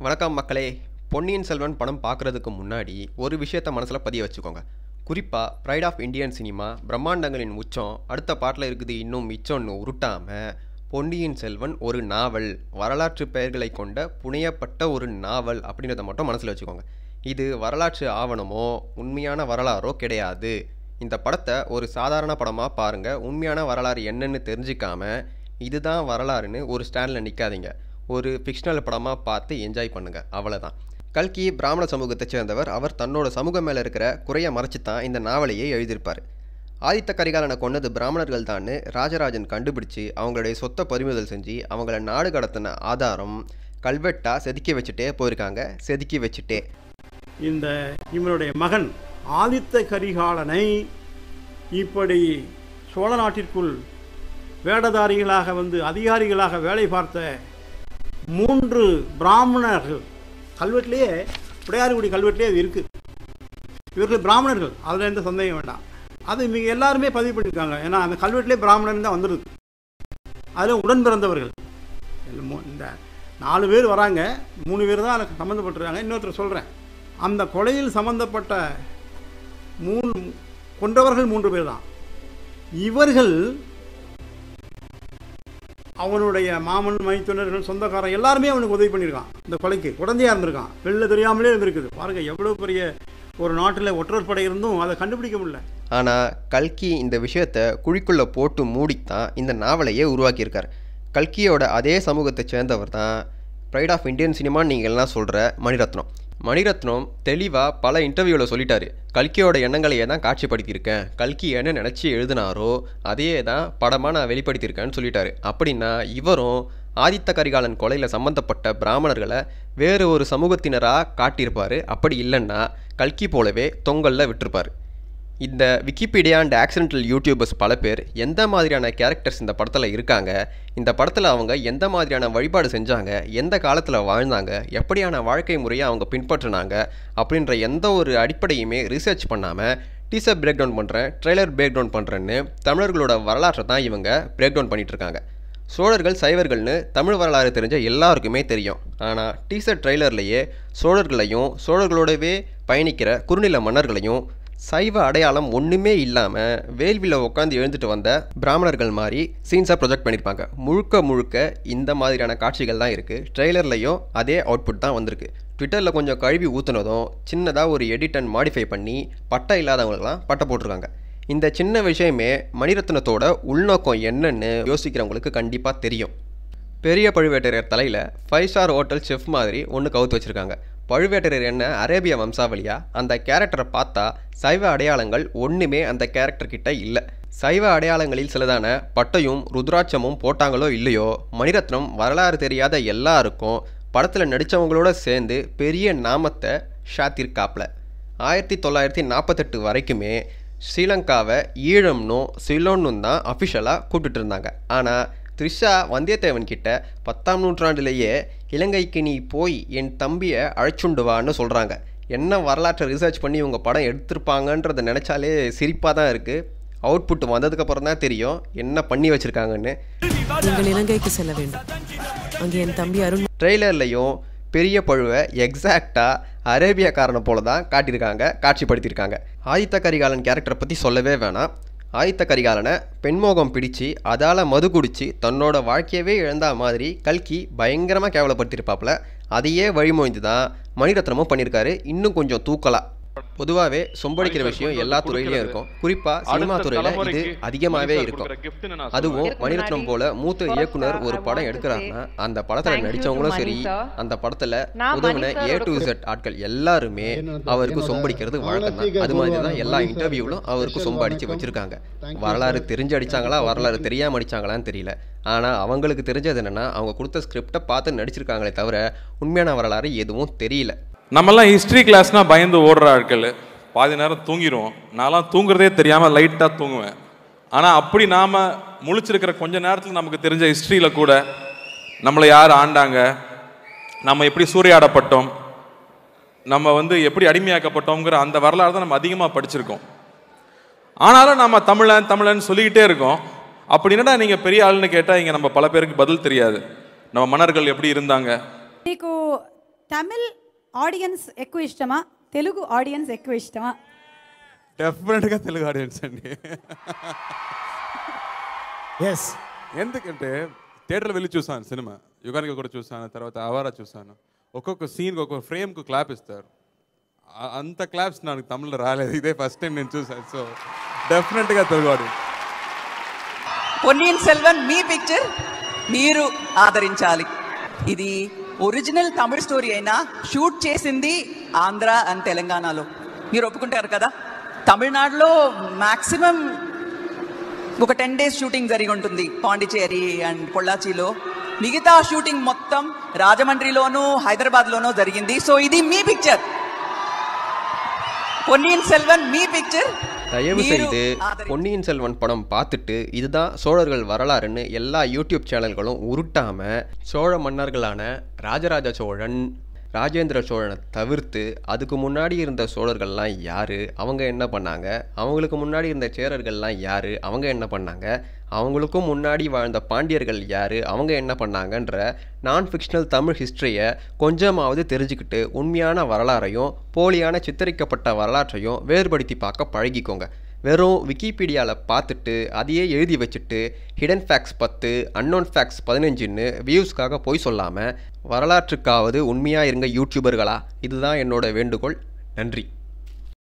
வணக்கம் மக்களே பொன்னியின் செல்வன் படம் பார்க்குறதுக்கு முன்னாடி ஒரு விஷயத்த மனசில் பதிய வச்சுக்கோங்க குறிப்பாக ப்ரைட் ஆஃப் இந்தியன் சினிமா பிரம்மாண்டங்களின் உச்சம் அடுத்த பாட்டில் இருக்குது இன்னும் மிச்சம்னு உருட்டாமல் பொன்னியின் செல்வன் ஒரு நாவல் வரலாற்று பெயர்களை கொண்ட புனையப்பட்ட ஒரு நாவல் அப்படின்றத மட்டும் மனசில் வச்சுக்கோங்க இது வரலாற்று ஆவணமோ உண்மையான வரலாறோ கிடையாது இந்த படத்தை ஒரு சாதாரண படமாக பாருங்கள் உண்மையான வரலாறு என்னன்னு தெரிஞ்சுக்காம இதுதான் வரலாறுன்னு ஒரு ஸ்டாண்டில் நிற்காதீங்க ஒரு ஃபிக்ஷனல் படமாக பார்த்து என்ஜாய் பண்ணுங்கள் அவ்வளோதான் கல்கி பிராமண சமூகத்தை சேர்ந்தவர் அவர் தன்னோட சமூகம் மேலே இருக்கிற குறைய மறைச்சு தான் இந்த நாவலையே எழுதியிருப்பார் ஆதித்த கரிகாலனை கொன்னது பிராமணர்கள் தான்னு ராஜராஜன் கண்டுபிடிச்சு அவங்களுடைய சொத்தை பறிமுதல் செஞ்சு அவங்கள நாடு கடத்தின ஆதாரம் கல்வெட்டா செதுக்கி வச்சுட்டே போயிருக்காங்க செதுக்கி வச்சுட்டே இந்த இவனுடைய மகன் ஆதித்த கரிகாலனை இப்படி சோழ நாட்டிற்குள் வேடதாரிகளாக வந்து அதிகாரிகளாக வேலை பார்த்த மூன்று பிராமணர்கள் கல்வெட்டிலேயே உடையாறுகுடி கல்வெட்டிலே அது இருக்குது இவர்கள் பிராமணர்கள் அதில் எந்த சந்தேகம் வேண்டாம் அது இவங்க எல்லாருமே பதிவு பண்ணியிருக்காங்க ஏன்னா அந்த கல்வெட்டிலே பிராமணன் தான் வந்துடுது அதில் உடன் பிறந்தவர்கள் இல்ல, மூ- இந்த நாலு பேர் வராங்க மூணு பேர் தான் எனக்கு சம்மந்தப்பட்டிருக்காங்க இன்னொருத்தர் சொல்கிறேன் அந்த கொலையில் சம்பந்தப்பட்ட மூணு கொன்றவர்கள் மூன்று பேர் தான் இவர்கள் அவனுடைய மாமன் மைத்துனர்கள் சொந்தக்காரன் எல்லாருமே அவனுக்கு உதவி பண்ணியிருக்கான் இந்த கொலைக்கு குழந்தையா இருந்திருக்கான் வெளில தெரியாமலே இருந்திருக்குது பாருங்க எவ்வளோ பெரிய ஒரு நாட்டில் ஒற்றர் படை இருந்தும் அதை கண்டுபிடிக்க முடியல ஆனால் கல்கி இந்த விஷயத்தை குழிக்குள்ளே போட்டு மூடித்தான் இந்த நாவலையே உருவாக்கியிருக்கார் கல்கியோட அதே சமூகத்தை சேர்ந்தவர் தான் ப்ரைட் ஆஃப் இந்தியன் சினிமான்னு நீங்கள் எல்லாம் சொல்கிற மணிரத்னம் மணிரத்னம் தெளிவாக பல இன்டர்வியூவில் சொல்லிட்டாரு கல்கியோட எண்ணங்களையே தான் காட்சிப்படுத்தியிருக்கேன் கல்கி என்ன நினச்சி எழுதினாரோ அதையே தான் படமாக நான் வெளிப்படுத்தியிருக்கேன்னு சொல்லிட்டாரு அப்படின்னா இவரும் ஆதித்த கரிகாலன் கொலையில் சம்பந்தப்பட்ட பிராமணர்களை வேறு ஒரு சமூகத்தினராக காட்டியிருப்பார் அப்படி இல்லைன்னா கல்கி போலவே தொங்கலில் விட்டிருப்பார் இந்த விக்கிபீடியா அண்ட் ஆக்சிடென்டல் யூடியூபர்ஸ் பல பேர் எந்த மாதிரியான கேரக்டர்ஸ் இந்த படத்தில் இருக்காங்க இந்த படத்தில் அவங்க எந்த மாதிரியான வழிபாடு செஞ்சாங்க எந்த காலத்தில் வாழ்ந்தாங்க எப்படியான வாழ்க்கை முறையை அவங்க பின்பற்றினாங்க அப்படின்ற எந்த ஒரு அடிப்படையுமே ரிசர்ச் பண்ணாமல் டீசர் பிரேக் டவுன் பண்ணுறேன் ட்ரெய்லர் பிரேக் டவுன் பண்ணுறேன்னு தமிழர்களோட வரலாற்றை தான் இவங்க பிரேக் டவுன் பண்ணிட்டு இருக்காங்க சோழர்கள் சைவர்கள்னு தமிழ் வரலாறு தெரிஞ்ச எல்லாருக்குமே தெரியும் ஆனால் டீசர் ட்ரெய்லர்லேயே சோழர்களையும் சோழர்களோடவே பயணிக்கிற குறுநில மன்னர்களையும் சைவ அடையாளம் ஒன்றுமே இல்லாமல் வேள்வியில் உட்காந்து எழுந்துட்டு வந்த பிராமணர்கள் மாதிரி சீன்ஸாக ப்ரொஜெக்ட் பண்ணியிருப்பாங்க முழுக்க முழுக்க இந்த மாதிரியான காட்சிகள் தான் இருக்குது ட்ரெய்லர்லையும் அதே அவுட்புட் தான் வந்திருக்கு ட்விட்டரில் கொஞ்சம் கழுவி ஊற்றுனதும் சின்னதாக ஒரு எடிட் அண்ட் மாடிஃபை பண்ணி பட்டை இல்லாதவங்களுக்குலாம் பட்டை போட்டிருக்காங்க இந்த சின்ன விஷயமே மணிரத்னத்தோட உள்நோக்கம் என்னன்னு யோசிக்கிறவங்களுக்கு கண்டிப்பாக தெரியும் பெரிய பழுவேட்டரையர் தலையில் ஃபைவ் ஸ்டார் ஹோட்டல் செஃப் மாதிரி ஒன்று கவுத்து வச்சுருக்காங்க பழுவேட்டரையர் என்ன அரேபிய வம்சாவளியா அந்த கேரக்டரை பார்த்தா சைவ அடையாளங்கள் ஒன்றுமே அந்த கேரக்டர் கிட்ட இல்லை சைவ அடையாளங்களில் சிலதான பட்டையும் ருத்ராட்சமும் போட்டாங்களோ இல்லையோ மணிரத்னம் வரலாறு தெரியாத எல்லாருக்கும் படத்தில் நடித்தவங்களோட சேர்ந்து பெரிய நாமத்தை ஷாத்திருக்காப்ல ஆயிரத்தி தொள்ளாயிரத்தி நாற்பத்தெட்டு வரைக்குமே ஸ்ரீலங்காவை ஈழம்னும் சிலோன்னும் தான் அஃபிஷியலாக கூப்பிட்டுட்டு இருந்தாங்க ஆனால் த்ரிஷா வந்தியத்தேவன் கிட்ட பத்தாம் நூற்றாண்டிலேயே இலங்கைக்கு நீ போய் என் தம்பியை அழைச்சுண்டு வான்னு சொல்கிறாங்க என்ன வரலாற்றை ரிசர்ச் பண்ணி இவங்க படம் எடுத்திருப்பாங்கன்றத நினச்சாலே சிரிப்பாக தான் இருக்குது அவுட்புட் வந்ததுக்கப்புறம் தான் தெரியும் என்ன பண்ணி வச்சுருக்காங்கன்னு நீங்கள் இலங்கைக்கு செல்ல வேண்டும் அங்கே என் தம்பி அருண் ட்ரெய்லர்லையும் பெரிய பழுவை எக்ஸாக்டாக அரேபியாக்காரனை போல தான் காட்டியிருக்காங்க காட்சிப்படுத்தியிருக்காங்க ஆதித்த கரிகாலன் கேரக்டரை பற்றி சொல்லவே வேணாம் ஆதித்த கரிகாலனை பெண்மோகம் பிடிச்சு அதால் மது குடிச்சு தன்னோட வாழ்க்கையவே இழந்தா மாதிரி கல்கி பயங்கரமாக கேவலப்படுத்தியிருப்பாப்புல அதையே வழிமொழிந்து தான் மணிரத்னமும் பண்ணியிருக்காரு இன்னும் கொஞ்சம் தூக்கலாக பொதுவாகவே சொம்படிக்கிற விஷயம் எல்லா துறையிலையும் இருக்கும் குறிப்பாக சினிமா துறையில் இது அதிகமாகவே இருக்கும் அதுவும் மணிரத்னம் போல மூத்த இயக்குனர் ஒரு படம் எடுக்கிறாருன்னா அந்த படத்துல Thank you to நடிச்சவங்களும் சரி Mani sir. அந்த படத்துல நான் உதவின மணி sir ஏ டு க்கு- Z ஆட்கள் எல்லாருமே அவருக்கு சொம்படிக்கிறது வழக்கம் தான் அது மாதிரி தான் எல்லா இன்டர்வியூலும் அவருக்கு சொம்ப அடிச்சு வச்சிருக்காங்க வரலாறு தெரிஞ்சு அடிச்சாங்களா வரலாறு தெரியாம அடிச்சாங்களான்னு தெரியல ஆனா அவங்களுக்கு தெரிஞ்சது என்னன்னா அவங்க கொடுத்த ஸ்கிரிப்டை பார்த்து நடிச்சிருக்காங்களே தவிர உண்மையான வரலாறு எதுவும் தெரியல நம்மெல்லாம் ஹிஸ்ட்ரி கிளாஸ்னா பயந்து ஓடுற ஆட்கள் பாதி நேரம் தூங்கிடுவோம் நான்லாம் தூங்குறதே தெரியாமல் லைட்டாக தூங்குவேன் ஆனால் அப்படி நாம் முழிச்சிருக்கிற கொஞ்ச நேரத்தில் நமக்கு தெரிஞ்ச ஹிஸ்ட்ரியில் கூட நம்மளை யார் ஆண்டாங்க நம்ம எப்படி சூறையாடப்பட்டோம் நம்ம வந்து எப்படி அடிமையாக்கப்பட்டோங்கிற அந்த வரலாறு தான் நம்ம அதிகமாக படிச்சிருக்கோம் ஆனாலும் நம்ம தமிழன் தமிழன் சொல்லிக்கிட்டே இருக்கோம் அப்படி என்னடா நீங்கள் பெரிய ஆளுன்னு கேட்டால் இங்கே நம்ம பல பேருக்கு பதில் தெரியாது நம்ம மன்னர்கள் எப்படி இருந்தாங்க మీకు తమిళ్ ఆడియన్స్ ఎక్కువ ఇష్టమా తెలుగు ఆడియన్స్ ఎక్కువ ఇష్టమా డెఫినెట్గా తెలుగు ఆడియన్స్ అండి ఎస్ ఎందుకంటే థియేటర్లో వెళ్ళి చూసాను సినిమా యుగానికి ఒకటి చూసాను తర్వాత అవారా చూసాను ఒక్కొక్క సీన్కి ఒక్కొక్క ఫ్రేమ్కి క్లాప్ ఇస్తారు ఆ- అంత క్లాప్స్ నాకు తమిళ్లో రాలేదు ఇదే ఫస్ట్ టైం నేను చూసాను సో డెఫినెట్గా తెలుగు ఆడియన్స్ పొన్నియిన్ సెల్వన్ మీ పిక్చర్ మీరు ఆదరించాలి ఇది ఒరిజినల్ తమిళ స్టోరీ అయినా షూట్ చేసింది ఆంధ్ర అండ్ తెలంగాణలో మీరు ఒప్పుకుంటారు కదా తమిళనాడులో మాక్సిమం ఒక టెన్ డేస్ షూటింగ్ జరిగి ఉంటుంది పాండిచేరి అండ్ పొల్లాచిలో మిగతా షూటింగ్ మొత్తం రాజమండ్రిలోనూ హైదరాబాద్లోనూ జరిగింది సో ఇది మీ పిక్చర్ పొన్నియిన్ సెల్వన్ మీ పిక్చర్ தயவு செய்து பொன்னியின் செல்வன் படம் பார்த்துட்டு இதுதான் சோழர்கள் வரலாறுன்னு எல்லா யூடியூப் சேனல்களும் உருட்டாம சோழ மன்னர்களான ராஜராஜ சோழன் ராஜேந்திர சோழனை தவிர்த்து அதுக்கு முன்னாடி இருந்த சோழர்கள்லாம் யார் அவங்க என்ன பண்ணாங்க அவங்களுக்கு முன்னாடி இருந்த சேரர்கள்லாம் யார் அவங்க என்ன பண்ணாங்க அவங்களுக்கும் முன்னாடி வாழ்ந்த பாண்டியர்கள் யார் அவங்க என்ன பண்ணாங்கன்ற நான் ஃபிக்ஷனல் தமிழ் ஹிஸ்ட்ரியை கொஞ்சமாவது தெரிஞ்சுக்கிட்டு உண்மையான வரலாறையும் போலியான சித்தரிக்கப்பட்ட வரலாற்றையும் வேறுபடுத்தி பார்க்க பழகிக்கோங்க வெறும் விக்கிபீடியாவில் பார்த்துட்டு அதையே எழுதி வச்சுட்டு ஹிடன் ஃபேக்ட்ஸ் பத்து அன்னோன் ஃபேக்ட்ஸ் பதினஞ்சுன்னு வியூஸ்க்காக போய் சொல்லாமல் வரலாற்றுக்காவது உண்மையாக இருங்க யூடியூபர்களா இதுதான் என்னோட வேண்டுகோள் நன்றி